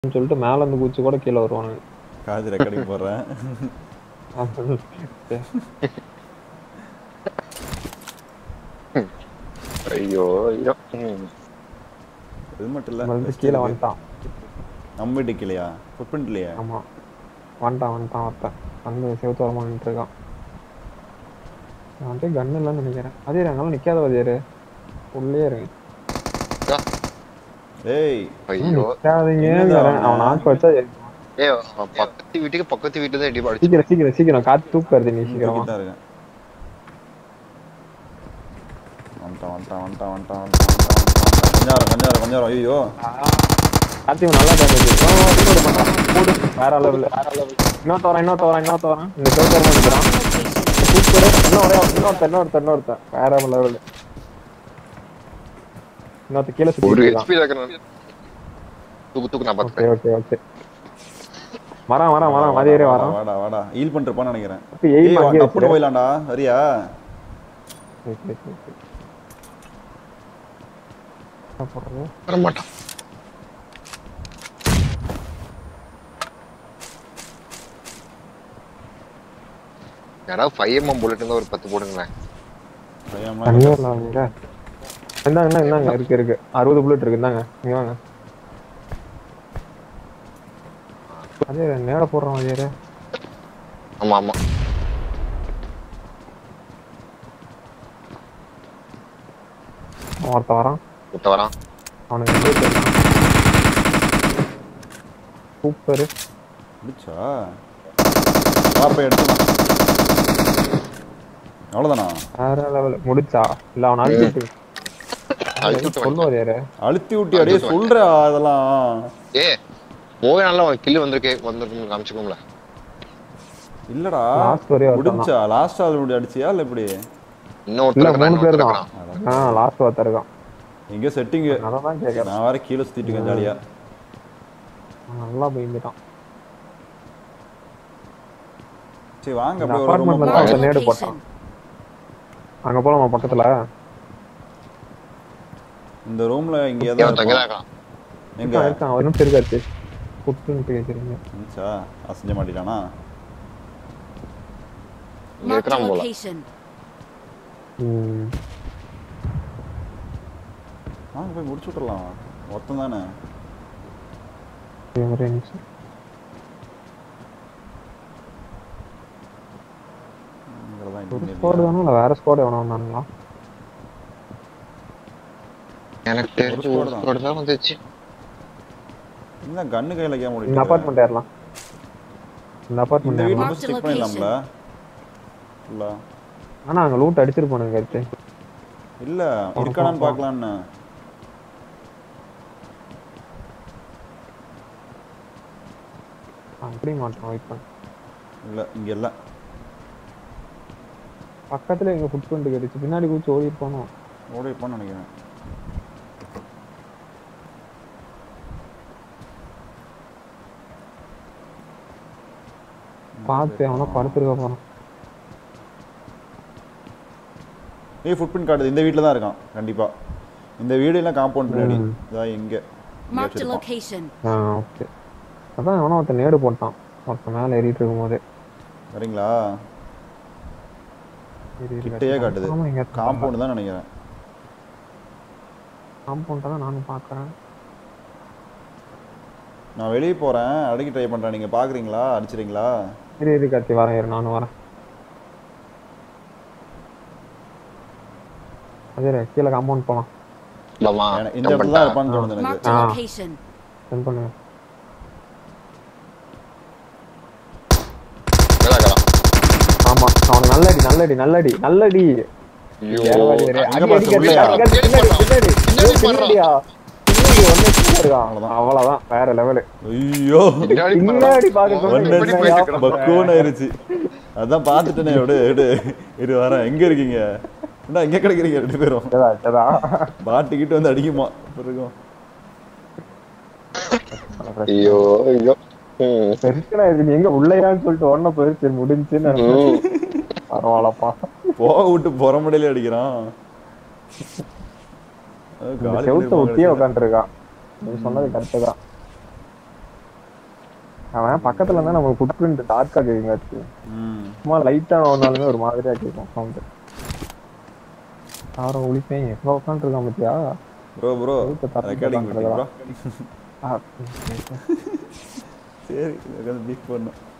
சொல்லிட்டு மேல இருந்து குச்சி கூட கீழே வருவானுங்க காது ரெக்கார்டிங் போடுறேன் ஐயோ ஐயோ ம். இது மட்டும் இல்ல வந்து rest கீழே இருக்கு. வந்துட்டான் நம்ம வீட்டுக்கு இல்லையா ஃபுட்பிரிண்ட் இல்லையா ஆமா வந்துட்டான் வந்துட்டான் ஒருத்தன் வந்து செவத்து வரமா நின்று இருக்கான் அவன்கிட்ட கன் இல்லைன்னு நினைக்கிறேன் அதே அங்கெல்லாம் நிக்காத வதியாரு உள்ளே இருங்க ஏய் ஐயோ நிக்காதீங்க அவன் நாக்கு வச்சா ஏ பக்கத்து வீட்டுக்கு பக்கத்து வீட்டு தான் இடி அடிச்சு சீக்கிரம் சீக்கிரம் சீக்கிரம் காத்து தூக்கு வருது நீ சீக்கிரமா தான் இருக்கேன் வந்துட்டான் வந்துட்டான் வந்துட்டான் வந்துட்டான் வந்துட்டான் வந்துட்டான் கொஞ்சம் நேரம் கொஞ்சம் நேரம் கொஞ்சம் நேரம் ஐயோ கார்த்தி இவன் நல்லா டேமேஜ் போடு மாட்டான் போடு வேற லெவல் வேற லெவல் இன்னொருத்த வரேன் இன்னொருத்த வரேன் இன்னொருத்த வரேன் இந்த செவத்து வரமா நிற்கிறான் சூப்பர் இன்னும் ஒரே இன்னொருத்த இன்னொருத்த இன்னொருத்த வேற லெவல் இன்னொருத்த கீழே சுத்தி ஒரு இருக்கான் ஹெச்பி இருக்கிறேன் தூக்கு தூக்கு நான் ஓகே பாத்துக்கிறேன் ஓகே ஓகே வரான் வரான் வரான் மதியரே வாடா, வரான் வாடா வாடா ஹீல் பண்ணிருப்பான்னு நினைக்கிறேன் அப்ப எய்ம் ஏய் அங்கே டப்புனு போயிடலாம்டா சரியா போடுறது வர மாட்டான் யாராவது ஃபைவ் எம்எம் புல்லட் இருந்தா ஒரு பத்து போடுங்களேன் பையன்லாம் தனியா இல்லாமங்க இந்தாங்க இந்தாங்க இந்தாங்க இருக்கு இருக்கு அறுபது புல்லட் இருக்கு இந்தாங்க இங்க வாங்க அதே நேர போடுறோம் அதே ஆமா ஆமா ஒருத்த வரான் கிட்ட வரான் அவனுக்கு சூப்பர் முடிச்சா பாப்பா எடுத்துக்கலாம் அவ்வளோதானா வேற லெவல் முடிச்சா இல்ல அவன் அழுத்திட்டு அழுத்தி விட்டு சொல்லுவாரு யாரு அழுத்தி விட்டி அப்படியே சொல்ற அதெல்லாம் ஏ போய் நல்லா கில்லு வந்திருக்கே வந்திருக்கும் காமிச்சுக்கோங்கள இல்லடா Last ஒரே ஒருத்தன் தான். முடிச்சா லாஸ்ட் ஆள் முடி அடிச்சியா இல்ல எப்படி இன்னும் இல்ல ஒருத்தர் மூணு பேர் தான் இருக்கான். ஆ லாஸ்ட் ஒருத்தர் இருக்கான் எங்க செட்டிங் அதான் தான் கேக்குறேன் நான் வேற கீழே சுத்திட்டு இருக்கேன் ஜாலியா அவன் நல்லா பயந்துட்டான் சரி வாங்க இந்த அப்படியே ஒரு room அபார்ட்மெண்ட்ல போலாம். தான் நேடு போட்டான் அங்க போலாமா பக்கத்துல இந்த ரூம்ல இங்க இவன் ஏதாவது தங்கதான் இருப்பான். இருக்கான் எங்க இருக்கான், இருக்கான் அவனும் பெருகாச்சு குட்டுன்னு பேசுறீங்க இருந்துச்சா அசைஞ்ச மாட்டிட்டானா இங்க Marked a இருக்கிறான் போல location. ம் வாங்க போய் முடிச்சு விட்டுறலாம் ஒருத்தன் தானே ஒரே நிமிஷம் இங்கதான் ஒரு இங்க ஸ்குவாடு இல்லையா? தானே இல்ல வேற ஸ்குவாடு எவனா வந்தானுங்களா எனக்கு தெரிஞ்சு squad ஒரு தான். squad தான் வந்துச்சு என்ன கண்ணு கையில கேம் இந்த ஓடிட்டு அபார்ட்மெண்ட் ஏறலாம் இந்த இந்த அபார்ட்மெண்ட் வீட்ல ஏறலாம் Marked போய் செக் பண்ணிடலாம்ல இல்ல ஆனா அங்க லூட் அடிச்சிருப்பானுங்க கருத்து இல்ல இருக்கானான்னு பார்க்கலான்னு அப்படி மாட்டோம் வெயிட் பண்ண இல்ல இங்க இல்ல பக்கத்துல எங்க ஃபுட் பிரிண்ட் கிடைச்சு பின்னாடி கூச்சி ஓடி இருப்பானோ ஓடி இருப்பான்னு நினைக்கிறேன் பார்த்து அவனா படுத்துருக்க போறான் ஏய் ஃபுட் பிரிண்ட் காட்டுது இந்த வீட்ல தான் இருக்கான் கண்டிப்பா இந்த வீடு எல்லாம் காம்பவுண்ட் பின்னாடி ம். இதான் இங்க இங்க Marked a வச்சிருப்பான். location. ஆ ஓகே அதான் அவனா ஒருத்தன் நேடு போட்டான் ஒருத்தன் மேல ஏறிட்டு இருக்கும் போதே வரீங்களா ஏறி ஏறி கிட்டயே கட்டிட்டான். காட்டுது ஆமா இங்க காம்பவுண்ட் தான் நினைக்கிறேன் காம்பவுண்ட் தான் நானும் பாக்குறேன் நான் வெளியே போறேன் அடிக்க ட்ரை பண்றேன் நீங்க பாக்குறீங்களா அடிச்சிரீங்களா இரு இரு கார்த்தி வரேன் இரு நானும் வரேன் அதே கீழே காம்பவுண்ட் போலாம் இல்லம்மா எனக்கு இந்த இடத்துல தான் இருப்பான்னு தோணுது எனக்கு Marked a Ah. location. Sent பண்ணுங்க ஆமா அவன் நல்லடி நல்லடி நல்லடி நல்லடி ஏறவாடி இரு. அங்க அடி, அடி, பாத்து அடி, உள்ளயா? அடி, அடி, பின்னாடி, பின்னாடி. பின்னாடி ஏய், பின்னாடியா? பின்னாடி ஒண்ணு கீழ இருக்கான். அவ்வளவுதான். அவ்வளவுதான் வேற லெவலு ஐயோ பின்னாடி பாக்க ஒன் சொன்னா என்னையா? பக்குவன் ஆயிருச்சு அதான் பாத்துட்டேனே விடு விடு இரு வரேன் எங்க இருக்கீங்க என்ன எங்க கிடைக்கிறீங்க ரெண்டு பேரும் சரிதா, சரிதா. பாட்டுக்கிட்டு வந்து அடிக்குமா இருக்கும் ஐயோ ஐயோ ம். பெருசுடா இது நீ எங்க உள்ளயான்னு சொல்லிட்டு ஒன்ன பெருசு முடிஞ்சுன்னு ம். பரவாயில்லப்பா போக விட்டு புற முடியல அடிக்கிறான் அது இந்த காலி செவுத்த பண்ணிருப்பாங்க ஒட்டியே கடைசியில. உட்காந்துருக்கான் நீ சொன்னது கரெக்டு தான் அவன் பக்கத்துல இருந்தா நம்ம ஃபுட் பிரிண்ட் டார்க்கா கேக்குங்காச்சு ம் சும்மா லைட்டா ஓடினாலுமே ஒரு மாதிரியா கேட்கும் சவுண்ட் யாரும் ஒளிப்பேன் எங்க உட்காந்துருக்கான் பத்தியா ப்ரோ ப்ரோ வீட்டை தரப்பு ரெக்கார்டிங் பண்றதா? ப்ரோ சரி உட்காந்து பீக் பண்ணும்